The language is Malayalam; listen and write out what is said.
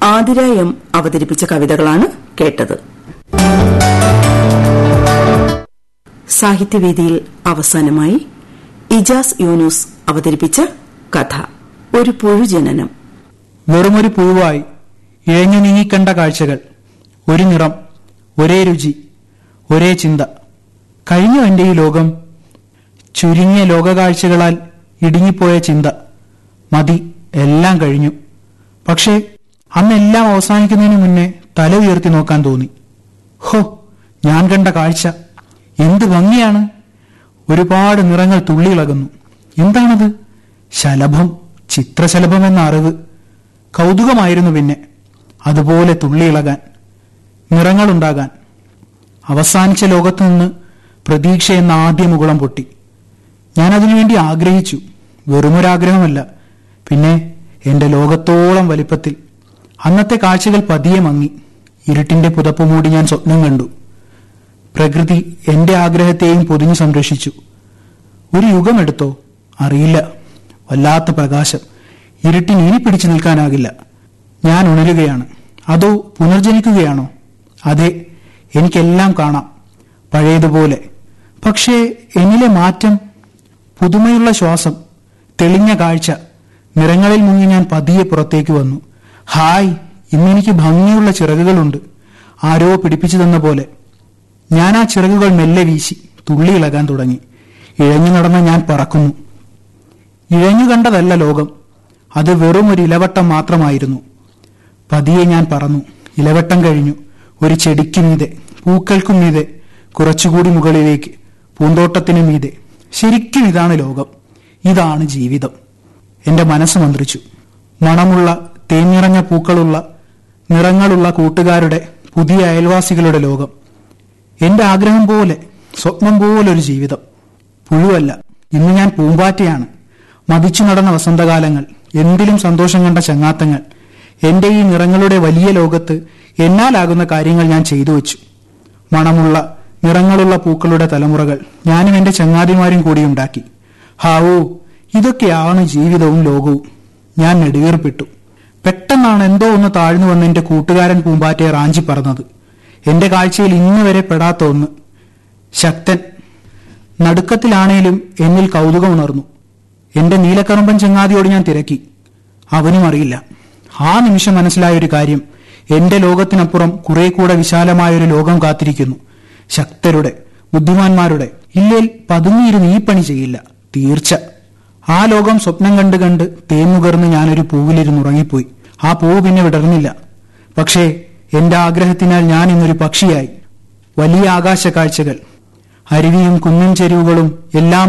ആതിര എം അവതരിപ്പിച്ച കവിതകളാണ് കേട്ടത് സാഹിത്യവേദിയിൽ അവസാനമായി ഇജാസ് യൂനുസ് അവതരിപ്പിച്ച കഥ ഒരു പുഴുജനനം വെറുമൊരു പൂവായി ഇഴഞ്ഞു നീങ്ങിക്കണ്ട കാഴ്ചകൾ ഒരു നിറം ഒരേ രുചി ഒരേ ചിന്ത കഴിഞ്ഞു എന്റെ ഈ ലോകം ചുരുങ്ങിയ ലോകകാഴ്ചകളാൽ ഇടുങ്ങിപ്പോയ ചിന്ത മതി എല്ലാം കഴിഞ്ഞു പക്ഷേ അന്നെല്ലാം അവസാനിക്കുന്നതിന് മുന്നേ തല ഉയർത്തി നോക്കാൻ തോന്നി ഹോ ഞാൻ കണ്ട കാഴ്ച എന്ത് ഭംഗിയാണ് ഒരുപാട് നിറങ്ങൾ തുള്ളിയിളകുന്നു എന്താണത് ശലഭം ചിത്രശലഭം എന്ന അറിവ് കൗതുകമായിരുന്നു പിന്നെ അതുപോലെ തുള്ളിയിളകാൻ നിറങ്ങളുണ്ടാകാൻ അവസാനിച്ച ലോകത്തു നിന്ന് പ്രതീക്ഷ എന്ന ആദ്യ മുകുളം പൊട്ടി ഞാൻ അതിനുവേണ്ടി ആഗ്രഹിച്ചു വെറുമൊരാഗ്രഹമല്ല പിന്നെ എന്റെ ലോകത്തോളം വലിപ്പത്തിൽ അന്നത്തെ കാഴ്ചകൾ പതിയെ മങ്ങി ഇരുട്ടിന്റെ പുതപ്പ് മൂടി ഞാൻ സ്വപ്നം കണ്ടു പ്രകൃതി എന്റെ ആഗ്രഹത്തെയും പൊതിഞ്ഞു സംരക്ഷിച്ചു ഒരു യുഗമെടുത്തോ അറിയില്ല വല്ലാത്ത പ്രകാശം ഇരുട്ടിന് ഇനി പിടിച്ചു നിൽക്കാനാകില്ല ഞാൻ ഉണരുകയാണ് അതോ പുനർജനിക്കുകയാണോ അതെ എനിക്കെല്ലാം കാണാം പഴയതുപോലെ പക്ഷേ എന്നിലെ മാറ്റം പുതുമയുള്ള ശ്വാസം തെളിഞ്ഞ കാഴ്ച നിറങ്ങളിൽ മുങ്ങി ഞാൻ പതിയെ പുറത്തേക്ക് വന്നു ഹായ് ഇന്നെനിക്ക് ഭംഗിയുള്ള ചിറകുകളുണ്ട് ആരോ പിടിപ്പിച്ചു തന്ന പോലെ ഞാൻ ആ ചിറകുകൾ മെല്ലെ വീശി തുള്ളിയിളകാൻ തുടങ്ങി ഇഴഞ്ഞു നടന്ന ഞാൻ പറക്കുന്നു ഇഴഞ്ഞു കണ്ടതല്ല ലോകം അത് വെറും ഒരു ഇലവട്ടം മാത്രമായിരുന്നു പതിയെ ഞാൻ പറന്നു ഇലവട്ടം കഴിഞ്ഞു ഒരു ചെടിക്ക് മീതെ പൂക്കൾക്കും മീതെ കുറച്ചുകൂടി മുകളിലേക്ക് പൂന്തോട്ടത്തിനു മീതെ ശരിക്കും ഇതാണ് ലോകം ഇതാണ് ജീവിതം എന്റെ മനസ്സ് മന്ത്രിച്ചു മണമുള്ള തേനിറഞ്ഞ പൂക്കളുള്ള നിറങ്ങളുള്ള കൂട്ടുകാരുടെ പുതിയ അയൽവാസികളുടെ ലോകം എന്റെ ആഗ്രഹം പോലെ സ്വപ്നം പോലെ ഒരു ജീവിതം പുഴുവല്ല ഇന്ന് ഞാൻ പൂമ്പാറ്റയാണ് മതിച്ചു നടന്ന വസന്തകാലങ്ങൾ എന്തിലും സന്തോഷം കണ്ട ചങ്ങാത്തങ്ങൾ എന്റെ ഈ നിറങ്ങളുടെ വലിയ ലോകത്ത് എന്നാലാകുന്ന കാര്യങ്ങൾ ഞാൻ ചെയ്തു വെച്ചു മണമുള്ള നിറങ്ങളുള്ള പൂക്കളുടെ തലമുറകൾ ഞാനും എന്റെ ചങ്ങാതിമാരും കൂടി ഉണ്ടാക്കി ഹാവൂ ഇതൊക്കെയാണ് ജീവിതവും ലോകവും ഞാൻ നെടുവീർപ്പിട്ടു പെട്ടെന്നാണ് എന്തോ ഒന്ന് താഴ്ന്നു വന്ന് എന്റെ കൂട്ടുകാരൻ പൂമ്പാറ്റയെ റാഞ്ചി പറന്നത് എന്റെ കാഴ്ചയിൽ ഇന്ന് വരെ പെടാത്ത ഒന്ന് ശക്തൻ നടുക്കത്തിലാണേലും എന്നിൽ കൗതുകം ഉണർന്നു എന്റെ നീലക്കറുമ്പൻ ചങ്ങാതിയോട് ഞാൻ തിരക്കി അവനും അറിയില്ല ആ നിമിഷം മനസ്സിലായ ഒരു കാര്യം എന്റെ ലോകത്തിനപ്പുറം കുറെ കൂടെ വിശാലമായ ഒരു ലോകം കാത്തിരിക്കുന്നു ശക്തരുടെ ബുദ്ധിമാന്മാരുടെ ഇല്ലേൽ പതുങ്ങിയിരുന്ന് ഈ പണി ചെയ്യില്ല തീർച്ച ആ ലോകം സ്വപ്നം കണ്ട് കണ്ട് തേമുകർന്ന് ഞാനൊരു പൂവിലിരുന്ന് ഉറങ്ങിപ്പോയി ആ പൂവ് പിന്നെ വിടർന്നില്ല പക്ഷേ എന്റെ ആഗ്രഹത്തിനാൽ ഞാൻ ഇന്നൊരു പക്ഷിയായി വലിയ ആകാശ കാഴ്ചകൾ അരുവിയും കുന്നും ചെരുവുകളും എല്ലാം